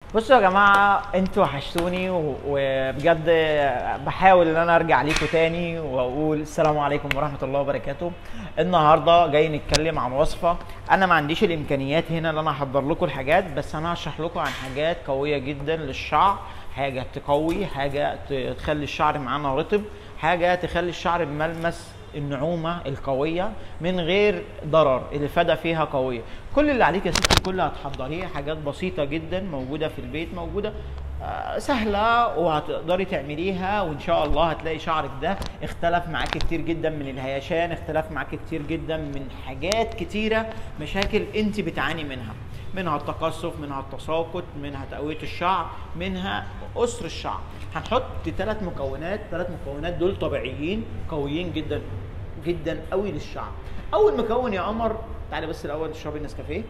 بصوا يا جماعة انتوا وحشتوني و- وبجد بحاول ان انا ارجع ليكم تاني واقول السلام عليكم ورحمة الله وبركاته النهاردة جاي نتكلم عن وصفة انا ما عنديش الامكانيات هنا ان انا احضر لكم الحاجات بس انا هشرح لكم عن حاجات قوية جدا للشعر حاجة تقوي حاجة ت- تخلي الشعر معانا رطب حاجة تخلي الشعر بملمس النعومة القوية من غير ضرر الإفادة فيها قوية كل اللي عليك يا ستي كل هتحضريه حاجات بسيطة جدا موجودة في البيت موجودة آه، سهلة وهتقدري تعمليها وإن شاء الله هتلاقي شعرك ده اختلف معاك كتير جدا من الهيشان اختلف معاك كتير جدا من حاجات كتيرة مشاكل انت بتعاني منها منها التقصف منها التساقط منها تقوية الشعر منها قصر الشعر هنحط ثلاث مكونات ثلاث مكونات دول طبيعيين قويين جدا جدا قوي للشعر اول مكون يا قمر تعالى بس الاول تشربي النسكافيه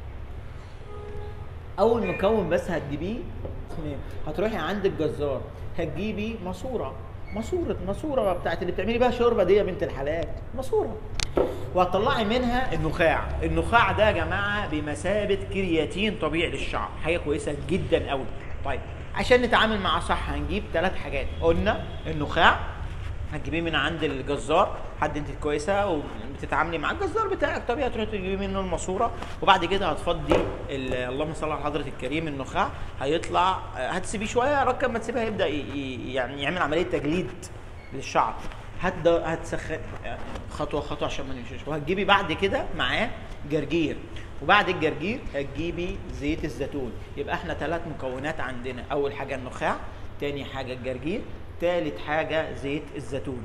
اول مكون بس هتجيبيه تمام هتروحي عند الجزار هتجيبي ماسوره ماسوره ماسوره بتاعت اللي بتعملي بيها شوربه دي يا بنت الحلال ماسوره وهتطلعي منها النخاع النخاع ده يا جماعه بمثابه كرياتين طبيعي للشعر حاجه كويسه جدا قوي طيب عشان نتعامل معاه صح هنجيب ثلاث حاجات قلنا النخاع هتجيبيه من عند الجزار حد انت كويسه وبتتعاملي مع الجزار بتاعك طبيعي تروحي تجيبي منه الماسوره وبعد كده هتفضي ال- اللهم صل على حضره الكريم النخاع هيطلع آه، هتسيبيه شويه ركب ما تسيبها يبدا ي- ي- يعني يعمل عمليه تجليد للشعر هت هتسخن آه، خطوه خطوه عشان ما نمشيش وهتجيبي بعد كده معاه جرجير وبعد الجرجير هتجيبي زيت الزيتون يبقى احنا ثلاث مكونات عندنا اول حاجه النخاع تاني حاجه الجرجير تالت حاجه زيت الزيتون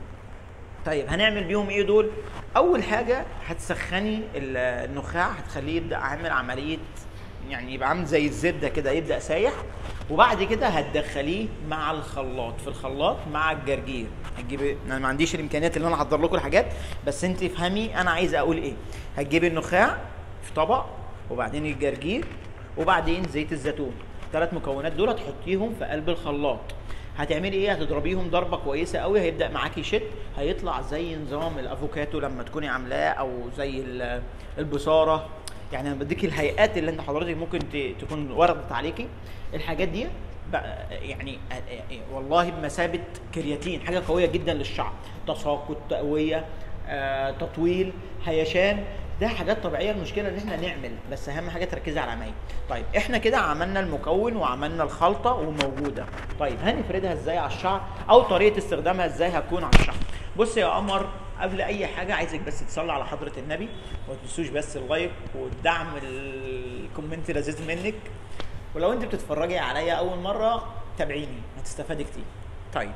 طيب هنعمل بيهم ايه دول اول حاجه هتسخني ال- النخاع هتخليه يبدا عامل عمليه يعني يبقى عامل زي الزبده كده يبدا سايح وبعد كده هتدخليه مع الخلاط في الخلاط مع الجرجير هتجيبي انا ما عنديش الامكانيات اللي انا احضر لكم الحاجات بس انت افهمي انا عايز اقول ايه هتجيبي النخاع في طبق وبعدين الجرجير وبعدين زيت الزيتون ثلاث مكونات دول هتحطيهم في قلب الخلاط هتعملي ايه هتضربيهم ضربه كويسه قوي هيبدا معاكي يشد هيطلع زي نظام الافوكاتو لما تكوني عاملاه او زي ال- البصاره يعني انا بديك الهيئات اللي انت حضرتك ممكن ت- تكون وردت عليكي الحاجات دي بقى يعني آه، آه، والله بمثابه كرياتين حاجه قويه جدا للشعر تساقط تقويه آه، تطويل هيشان ده حاجات طبيعيه المشكله ان احنا نعمل بس اهم حاجه تركزي على العمايل طيب احنا كده عملنا المكون وعملنا الخلطه وموجوده طيب هنفردها ازاي على الشعر او طريقه استخدامها ازاي هتكون على الشعر بص يا قمر قبل اي حاجه عايزك بس تصلي على حضره النبي وما تنسوش بس اللايك والدعم الكومنت لذيذ منك ولو انت بتتفرجي عليا اول مره تابعيني هتستفادي كتير طيب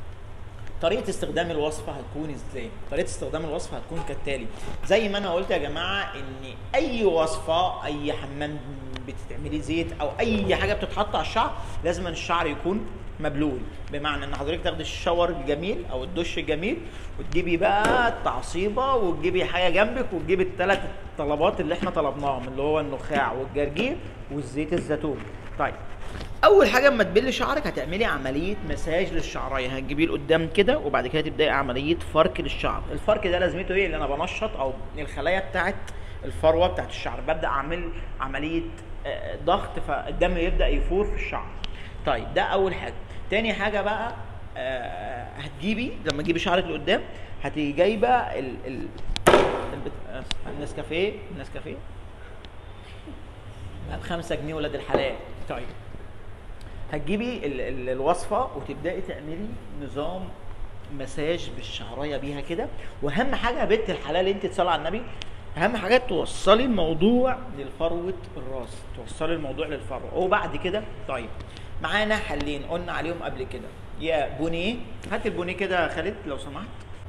طريقه استخدام الوصفه هتكون ازاي طريقه استخدام الوصفه هتكون كالتالي زي ما انا قلت يا جماعه ان اي وصفه اي حمام بتتعملي زيت او اي حاجه بتتحط على الشعر لازم أن الشعر يكون مبلول بمعنى ان حضرتك تاخدي الشاور الجميل او الدش الجميل وتجيبي بقى التعصيبه وتجيبي حاجه جنبك وتجيبي الثلاث طلبات اللي احنا طلبناهم اللي هو النخاع والجرجير والزيت الزيتون طيب اول حاجه اما تبلي شعرك هتعملي عمليه مساج للشعرايه هتجيبيه لقدام كده وبعد كده تبداي عمليه فرك للشعر الفرك ده لازمته ايه اللي انا بنشط او الخلايا بتاعت الفروه بتاعت الشعر ببدا اعمل عمليه آه، ضغط فالدم يبدا يفور في الشعر طيب ده اول حاجه تاني حاجه بقى آه، هتجيبي لما تجيبي شعرك لقدام هتيجي جايبه ال ال البت- آه، النسكافيه النسكافيه ب 5 جنيه ولاد الحلال طيب هتجيبي ال- ال- الوصفه وتبداي تعملي نظام مساج بالشعرايه بيها كده واهم حاجه يا بنت الحلال انت تصلي على النبي اهم حاجه توصلي الموضوع للفروه الراس توصلي الموضوع للفروه وبعد كده طيب معانا حلين قلنا عليهم قبل كده يا بونيه هات البونيه كده يا خالد لو سمحت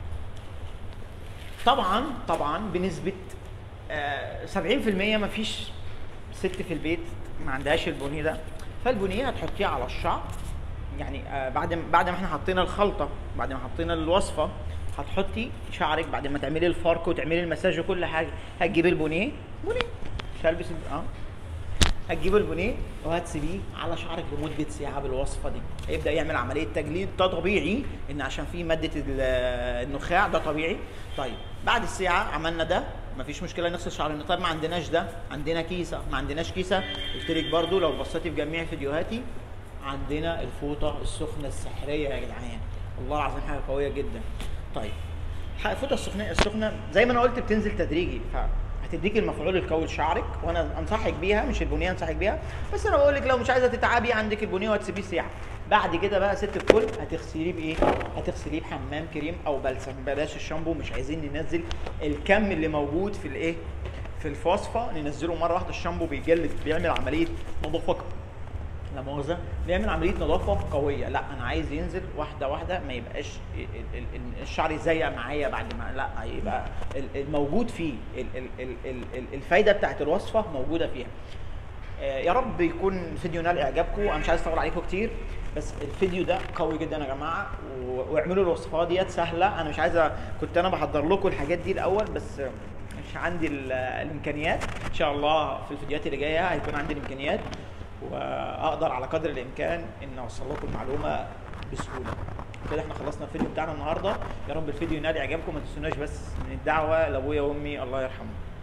طبعا طبعا بنسبه آه، 70% ما فيش ست في البيت ما عندهاش البونيه ده فالبونيه هتحطيه على الشعر يعني آه، بعد ما بعد ما احنا حطينا الخلطه بعد ما حطينا الوصفه هتحطي شعرك بعد ما تعملي الفرك وتعملي المساج وكل حاجه هتجيبي البونيه بونيه مش هلبس ال- اه هتجيب البونيه وهتسيبيه على شعرك لمده ساعه بالوصفه دي هيبدا يعمل عمليه تجليد ده طبيعي ان عشان فيه ماده ال- النخاع ده طبيعي طيب بعد الساعه عملنا ده مفيش مشكله نغسل شعرنا طيب ما عندناش ده عندنا كيسه ما عندناش كيسه قلت لك برضو لو بصيتي في جميع فيديوهاتي عندنا الفوطه السخنه السحريه يا جدعان والله العظيم حاجه قويه جدا طيب ح- الفوطه السخنه السخنه زي ما انا قلت بتنزل تدريجي فهتديك المفعول القوي لشعرك وانا انصحك بيها مش البنيه انصحك بيها بس انا بقول لك لو مش عايزه تتعبي عندك البنيه وهتسيبيه ساعه بعد كده بقى ست الكل هتغسليه بايه؟ هتغسليه بحمام كريم او بلسم بلاش الشامبو مش عايزين ننزل الكم اللي موجود في الايه؟ في الفوسفه ننزله مره واحده الشامبو بيجلد بيعمل عمليه نظافه لا مؤاخذه بيعمل عمليه نظافه قويه لا انا عايز ينزل واحده واحده ما يبقاش ال- ال- ال- الشعر يزيق معايا بعد ما لا يبقى ال- الموجود فيه ال- ال- ال- ال- ال- الفايده بتاعت الوصفه موجوده فيها آه، يا رب يكون الفيديو نال اعجابكم انا مش عايز اطول عليكم كتير بس الفيديو ده قوي جدا يا جماعه و- واعملوا الوصفات ديت سهله انا مش عايز أ- كنت انا بحضر لكم الحاجات دي الاول بس آه، مش عندي ال- الامكانيات ان شاء الله في الفيديوهات اللي جايه هيكون عندي الامكانيات واقدر على قدر الامكان ان اوصل لكم المعلومه بسهوله كده احنا خلصنا الفيديو بتاعنا النهارده يا رب الفيديو ينال اعجابكم ما تنسوناش بس من الدعوه لابويا وامي الله يرحمه